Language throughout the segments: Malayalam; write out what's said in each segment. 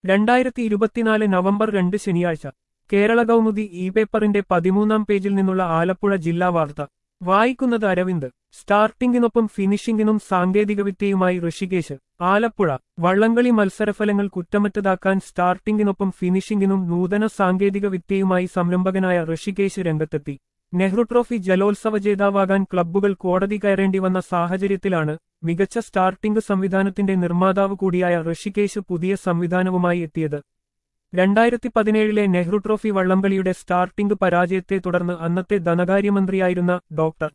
രണ്ടായിരത്തി ഇരുപത്തിനാല് നവംബർ രണ്ട് ശനിയാഴ്ച കേരള കൗമുദി ഇ പേപ്പറിന്റെ പതിമൂന്നാം പേജിൽ നിന്നുള്ള ആലപ്പുഴ ജില്ലാ വാർത്ത വായിക്കുന്നത് അരവിന്ദ് സ്റ്റാർട്ടിംഗിനൊപ്പം ഫിനിഷിംഗിനും സാങ്കേതികവിദ്യയുമായി ഋഷികേശ് ആലപ്പുഴ വള്ളംകളി മത്സരഫലങ്ങൾ കുറ്റമറ്റതാക്കാൻ സ്റ്റാർട്ടിംഗിനൊപ്പം ഫിനിഷിംഗിനും നൂതന സാങ്കേതികവിദ്യയുമായി സംരംഭകനായ ഋഷികേശ് രംഗത്തെത്തി നെഹ്റു ട്രോഫി ജലോത്സവ ജേതാവാകാൻ ക്ലബ്ബുകൾ കോടതി കയറേണ്ടി വന്ന സാഹചര്യത്തിലാണ് മികച്ച സ്റ്റാർട്ടിംഗ് സംവിധാനത്തിന്റെ നിർമ്മാതാവ് കൂടിയായ ഋഷികേശ് പുതിയ സംവിധാനവുമായി എത്തിയത് രണ്ടായിരത്തി പതിനേഴിലെ നെഹ്റു ട്രോഫി വള്ളംകളിയുടെ സ്റ്റാർട്ടിംഗ് പരാജയത്തെ തുടർന്ന് അന്നത്തെ ധനകാര്യമന്ത്രിയായിരുന്ന ഡോക്ടർ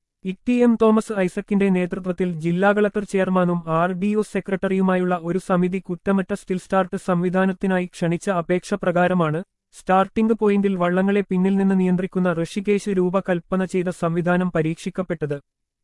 ഇ എം തോമസ് ഐസക്കിന്റെ നേതൃത്വത്തിൽ ജില്ലാ കളക്ടർ ചെയർമാനും ആർ ഡി ഒ സെക്രട്ടറിയുമായുള്ള ഒരു സമിതി കുറ്റമറ്റ സ്റ്റിൽ സ്റ്റാർട്ട് സംവിധാനത്തിനായി ക്ഷണിച്ച അപേക്ഷ പ്രകാരമാണ് സ്റ്റാർട്ടിംഗ് പോയിന്റിൽ വള്ളങ്ങളെ പിന്നിൽ നിന്ന് നിയന്ത്രിക്കുന്ന ഋഷികേശ് രൂപകൽപ്പന ചെയ്ത സംവിധാനം പരീക്ഷിക്കപ്പെട്ടത്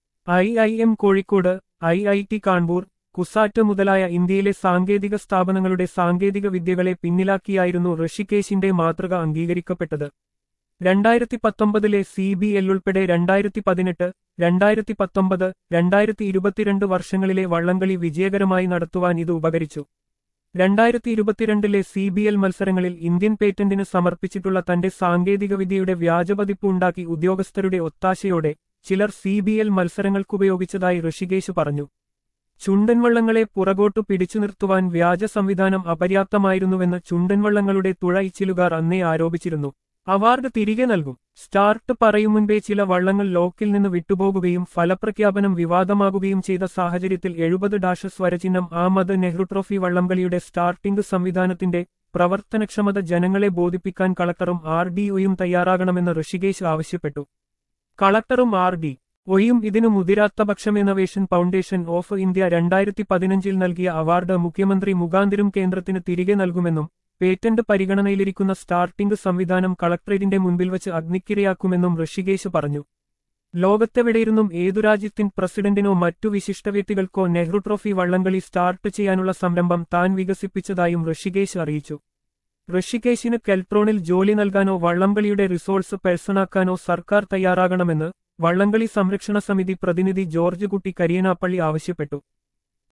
I I M Kozhikode I I T Kanpur CUSAT മുതലായ ഇന്ത്യയിലെ സാങ്കേതിക സ്ഥാപനങ്ങളുടെ സാങ്കേതിക വിദ്യകളെ പിന്നിലാക്കിയായിരുന്നു ഋഷികേശിന്റെ മാതൃക അംഗീകരിക്കപ്പെട്ടത് രണ്ടായിരത്തി പത്തൊമ്പതിലെ സി ബി എൽ ഉൾപ്പെടെ രണ്ടായിരത്തി പതിനെട്ട് രണ്ടായിരത്തി പത്തൊമ്പത് രണ്ടായിരത്തി ഇരുപത്തിരണ്ട് വർഷങ്ങളിലെ വള്ളംകളി വിജയകരമായി നടത്തുവാൻ ഇത് ഉപകരിച്ചു രണ്ടായിരത്തി ഇരുപത്തിരണ്ടിലെ സി ബി എൽ മത്സരങ്ങളിൽ ഇന്ത്യൻ പേറ്റന്റിന് സമർപ്പിച്ചിട്ടുള്ള തന്റെ സാങ്കേതികവിദ്യയുടെ വ്യാജപതിപ്പ് ഉണ്ടാക്കി ഉദ്യോഗസ്ഥരുടെ ഒത്താശയോടെ ചിലർ സി ബി എൽ മത്സരങ്ങൾക്കുപയോഗിച്ചതായി ഋഷികേശ് പറഞ്ഞു ചുണ്ടൻവള്ളങ്ങളെ പുറകോട്ടു പിടിച്ചു നിർത്തുവാൻ വ്യാജ സംവിധാനം അപര്യാപ്തമായിരുന്നുവെന്ന് ചുണ്ടൻവള്ളങ്ങളുടെ തുഴ ഇച്ചിലുകാർ അന്നേ ആരോപിച്ചിരുന്നു അവാർഡ് തിരികെ നൽകും സ്റ്റാർട്ട് പറയും മുൻപേ ചില വള്ളങ്ങൾ ലോക്കിൽ നിന്ന് വിട്ടുപോകുകയും ഫലപ്രഖ്യാപനം വിവാദമാകുകയും ചെയ്ത സാഹചര്യത്തിൽ എഴുപത് ഡാഷ് സ്വരചിഹ്നം ആമത് നെഹ്റു ട്രോഫി വള്ളംകളിയുടെ സ്റ്റാർട്ടിംഗ് സംവിധാനത്തിന്റെ പ്രവർത്തനക്ഷമത ജനങ്ങളെ ബോധിപ്പിക്കാൻ കളക്ടറും ആർ ഡി ഒയും തയ്യാറാകണമെന്ന് ഋഷികേശ് ആവശ്യപ്പെട്ടു കളക്ടറും ആർ ഡി ഒയും ഇതിനു മുതിരാത്ത പക്ഷം ഇന്നവേഷൻ ഫൗണ്ടേഷൻ ഓഫ് ഇന്ത്യ രണ്ടായിരത്തി പതിനഞ്ചിൽ നൽകിയ അവാർഡ് മുഖ്യമന്ത്രി മുഖാന്തിരും കേന്ദ്രത്തിന് തിരികെ നൽകുമെന്നും പേറ്റന്റ് പരിഗണനയിലിരിക്കുന്ന സ്റ്റാർട്ടിംഗ് സംവിധാനം കളക്ടറേറ്റിന്റെ മുൻപിൽ വച്ച് അഗ്നിക്കിരയാക്കുമെന്നും ഋഷികേശ് പറഞ്ഞു ലോകത്തെവിടെയിരുന്നും ഏതു രാജ്യത്തിൻ പ്രസിഡന്റിനോ മറ്റു വിശിഷ്ട വ്യക്തികൾക്കോ നെഹ്റു ട്രോഫി വള്ളംകളി സ്റ്റാർട്ട് ചെയ്യാനുള്ള സംരംഭം താൻ വികസിപ്പിച്ചതായും ഋഷികേശ് അറിയിച്ചു ഋഷികേശിന് കെൽട്രോണിൽ ജോലി നൽകാനോ വള്ളംകളിയുടെ റിസോഴ്സ് പേഴ്സണാക്കാനോ സർക്കാർ തയ്യാറാകണമെന്ന് വള്ളംകളി സംരക്ഷണ സമിതി പ്രതിനിധി ജോർജ് കുട്ടി കരിയനാപ്പള്ളി ആവശ്യപ്പെട്ടു